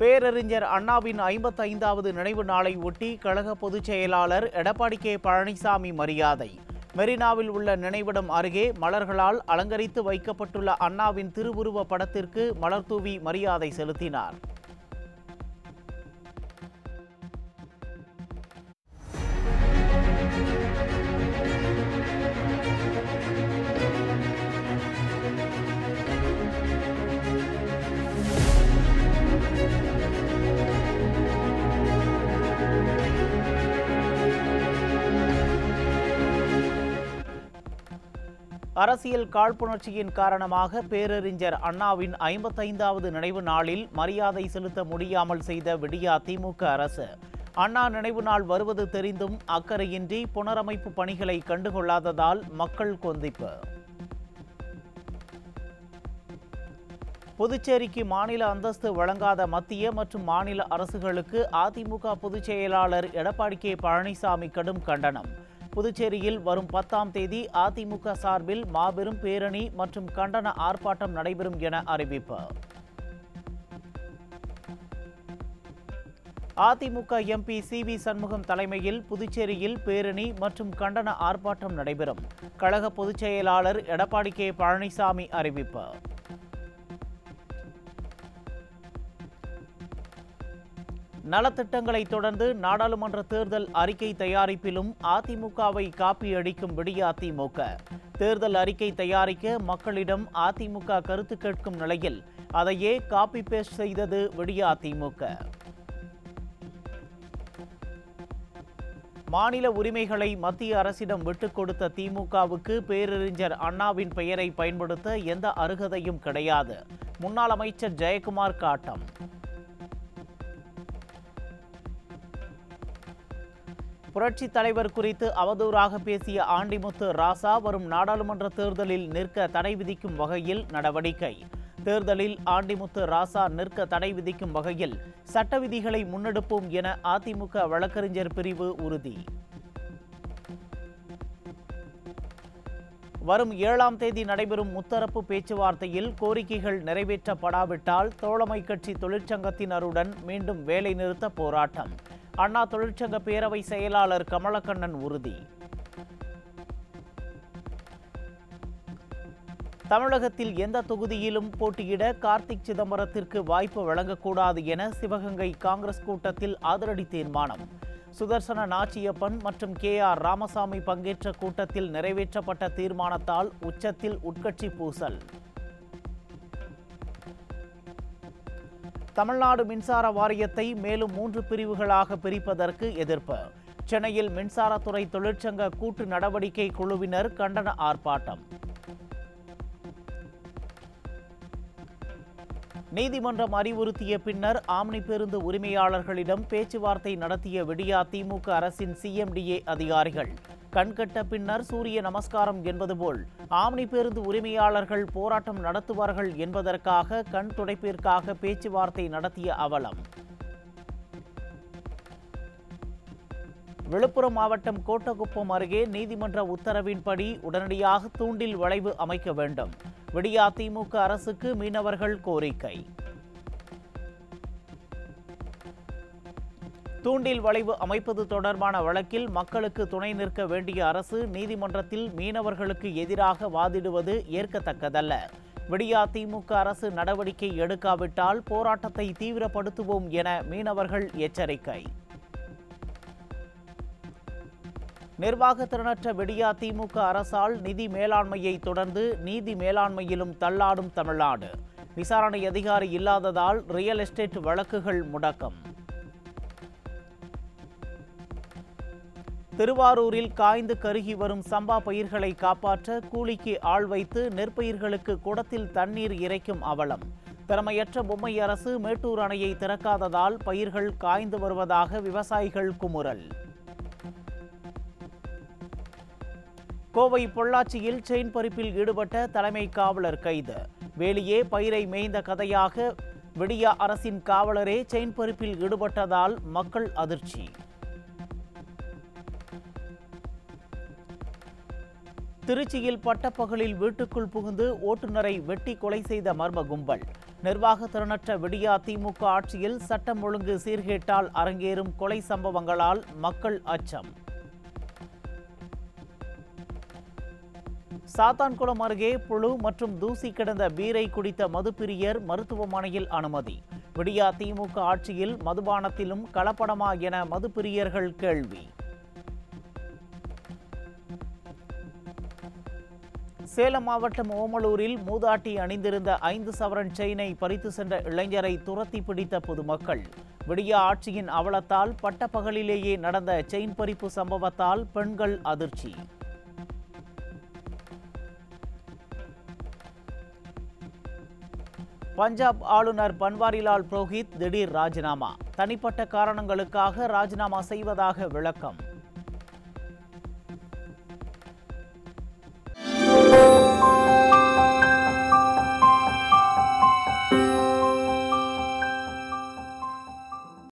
பேரறிஞர் அண்ணாவின் ஐம்பத்தைந்தாவது நினைவு நாளை ஒட்டி கழக பொதுச் செயலாளர் எடப்பாடி கே பழனிசாமி மரியாதை மெரினாவில் உள்ள நினைவிடம் அருகே மலர்களால் அலங்கரித்து வைக்கப்பட்டுள்ள அண்ணாவின் திருவுருவ படத்திற்கு மலர்தூவி மரியாதை செலுத்தினார் அரசியல் காழ்ப்புணர்ச்சியின் காரணமாக பேரறிஞர் அண்ணாவின் ஐம்பத்தைந்தாவது நினைவு நாளில் மரியாதை செலுத்த முடியாமல் செய்த விடியா திமுக அரசு அண்ணா நினைவு நாள் வருவது தெரிந்தும் அக்கறையின்றி புனரமைப்பு பணிகளை கண்டுகொள்ளாததால் மக்கள் கொந்திப்பு புதுச்சேரிக்கு மாநில அந்தஸ்து வழங்காத மத்திய மற்றும் மாநில அரசுகளுக்கு அதிமுக பொதுச் செயலாளர் எடப்பாடி கே பழனிசாமி கடும் கண்டனம் புதுச்சேரியில் வரும் பத்தாம் தேதி அதிமுக சார்பில் மாபெரும் பேரணி மற்றும் கண்டன ஆர்ப்பாட்டம் நடைபெறும் என அறிவிப்பு AIADMK MP C V Shanmugam தலைமையில் புதுச்சேரியில் பேரணி மற்றும் கண்டன ஆர்ப்பாட்டம் நடைபெறும் கழக பொதுச் செயலாளர் எடப்பாடி கே பழனிசாமி அறிவிப்பு நலத்திட்டங்களை தொடர்ந்து நாடாளுமன்ற தேர்தல் அறிக்கை தயாரிப்பிலும் அதிமுகவை காப்பியடிக்கும் விடிய அதிமுக தேர்தல் அறிக்கை தயாரிக்க மக்களிடம் அதிமுக கருத்து கேட்கும் நிலையில் அதையே காப்பி பேஸ்ட் செய்தது விடிய அதிமுக மாநில உரிமைகளை மத்திய அரசிடம் விட்டுக் கொடுத்த திமுகவுக்கு பேரறிஞர் அண்ணாவின் பெயரை பயன்படுத்த எந்த அருகதையும் கிடையாது முன்னாள் அமைச்சர் ஜெயக்குமார் காட்டம் புரட்சி தலைவர் குறித்து அவதூறாக பேசிய ஆண்டிமுத்து ராசா வரும் நாடாளுமன்ற தேர்தலில் நிற்க தடை விதிக்கும் வகையில் நடவடிக்கை தேர்தலில் ஆண்டிமுத்து ராசா நிற்க தடை விதிக்கும் வகையில் சட்ட விதிகளை முன்னெடுப்போம் என அதிமுக வழக்கறிஞர் பிரிவு உறுதி வரும் ஏழாம் தேதி நடைபெறும் முத்தரப்பு பேச்சுவார்த்தையில் கோரிக்கைகள் நிறைவேற்றப்படாவிட்டால் தோழமை கட்சி தொழிற்சங்கத்தினருடன் மீண்டும் வேலைநிறுத்த போராட்டம் அண்ணா தொழிற்சங்க பேரவை செயலாளர் கமலக்கண்ணன் உறுதி தமிழகத்தில் எந்த தொகுதியிலும் போட்டியிட கார்த்திக் சிதம்பரத்திற்கு வாய்ப்பு வழங்கக்கூடாது என சிவகங்கை காங்கிரஸ் கூட்டத்தில் அதிரடி தீர்மானம் சுதர்சன நாச்சியப்பன் மற்றும் கே ஆர் ராமசாமி பங்கேற்ற கூட்டத்தில் நிறைவேற்றப்பட்ட தீர்மானத்தால் உச்சத்தில் உட்கட்சி பூசல் தமிழ்நாடு மின்சார வாரியத்தை மேலும் மூன்று பிரிவுகளாக பிரிப்பதற்கு எதிர்ப்பு சென்னையில் மின்சாரத்துறை தொழிற்சங்க கூட்டு நடவடிக்கை குழுவினர் கண்டன ஆர்ப்பாட்டம் நீதிமன்றம் அறிவுறுத்திய பின்னர் ஆம்னி பேருந்து உரிமையாளர்களிடம் பேச்சுவார்த்தை நடத்திய விடியா திமுக அரசின் சிஎம்டிஏ அதிகாரிகள் கண்கட்ட பின்னர் சூரிய நமஸ்காரம் என்பது போல் ஆம்னி பேருந்து உரிமையாளர்கள் போராட்டம் நடத்துவார்கள் என்பதற்காக கண் துடைப்பிற்காக பேச்சுவார்த்தை நடத்திய அவலம் விழுப்புரம் மாவட்டம் கோட்டகுப்பம் அருகே நீதிமன்ற உத்தரவின்படி உடனடியாக தூண்டில் வளைவு அமைக்க வேண்டும் விடியா திமுக அரசுக்கு மீனவர்கள் கோரிக்கை தூண்டில் வளைவு அமைப்பது தொடர்பான வழக்கில் மக்களுக்கு துணை நிற்க வேண்டிய அரசு நீதிமன்றத்தில் மீனவர்களுக்கு எதிராக வாதிடுவது ஏற்கத்தக்கதல்ல விடியா திமுக அரசு நடவடிக்கை எடுக்காவிட்டால் போராட்டத்தை தீவிரப்படுத்துவோம் என மீனவர்கள் எச்சரிக்கை நிர்வாக திறனற்ற விடியா திமுக அரசால் நிதி மேலாண்மையை தொடர்ந்து நீதி மேலாண்மையிலும் தள்ளாடும் தமிழ்நாடு விசாரணை அதிகாரி இல்லாததால் ரியல் எஸ்டேட் வழக்குகள் முடக்கம் திருவாரூரில் காய்ந்து கருகி வரும் சம்பா பயிர்களை காப்பாற்ற கூலிக்கு ஆள் வைத்து நெற்பயிர்களுக்கு குடத்தில் தண்ணீர் இறைக்கும் அவலம் திறமையற்ற பொம்மை அரசு மேட்டூர் அணையை திறக்காததால் பயிர்கள் காய்ந்து வருவதாக விவசாயிகள் குமுறல் கோவை பொள்ளாச்சியில் செயின் பறிப்பில் ஈடுபட்ட தலைமை காவலர் கைது வேலியே பயிரை மேய்ந்த கதையாக விடியா அரசின் காவலரே செயின் பறிப்பில் ஈடுபட்டதால் மக்கள் அதிர்ச்சி திருச்சியில் பட்டப்பகலில் வீட்டுக்குள் புகுந்து ஓட்டுநரை வெட்டி கொலை செய்த மர்ம கும்பல் நிர்வாக திறனற்ற விடியா திமுக ஆட்சியில் சட்டம் ஒழுங்கு சீர்கேட்டால் அரங்கேறும் கொலை சம்பவங்களால் மக்கள் அச்சம் சாத்தான்குளம் அருகே புழு மற்றும் தூசி கிடந்த பீரை குடித்த மதுப்பிரியர் மருத்துவமனையில் அனுமதி விடியா திமுக ஆட்சியில் மதுபானத்திலும் கலப்படமா என மதுப்பிரியர்கள் கேள்வி சேலம் மாவட்டம் ஓமலூரில் மூதாட்டி அணிந்திருந்த ஐந்து சவரன் செயினை பறித்து சென்ற இளைஞரை துரத்தி பிடித்த பொதுமக்கள் விடியா ஆட்சியின் அவலத்தால் பட்டப்பகலிலேயே நடந்த செயின் பறிப்பு சம்பவத்தால் பெண்கள் அதிர்ச்சி பஞ்சாப் ஆளுநர் பன்வாரிலால் புரோஹித் திடீர் ராஜினாமா தனிப்பட்ட காரணங்களுக்காக ராஜினாமா செய்வதாக விளக்கம்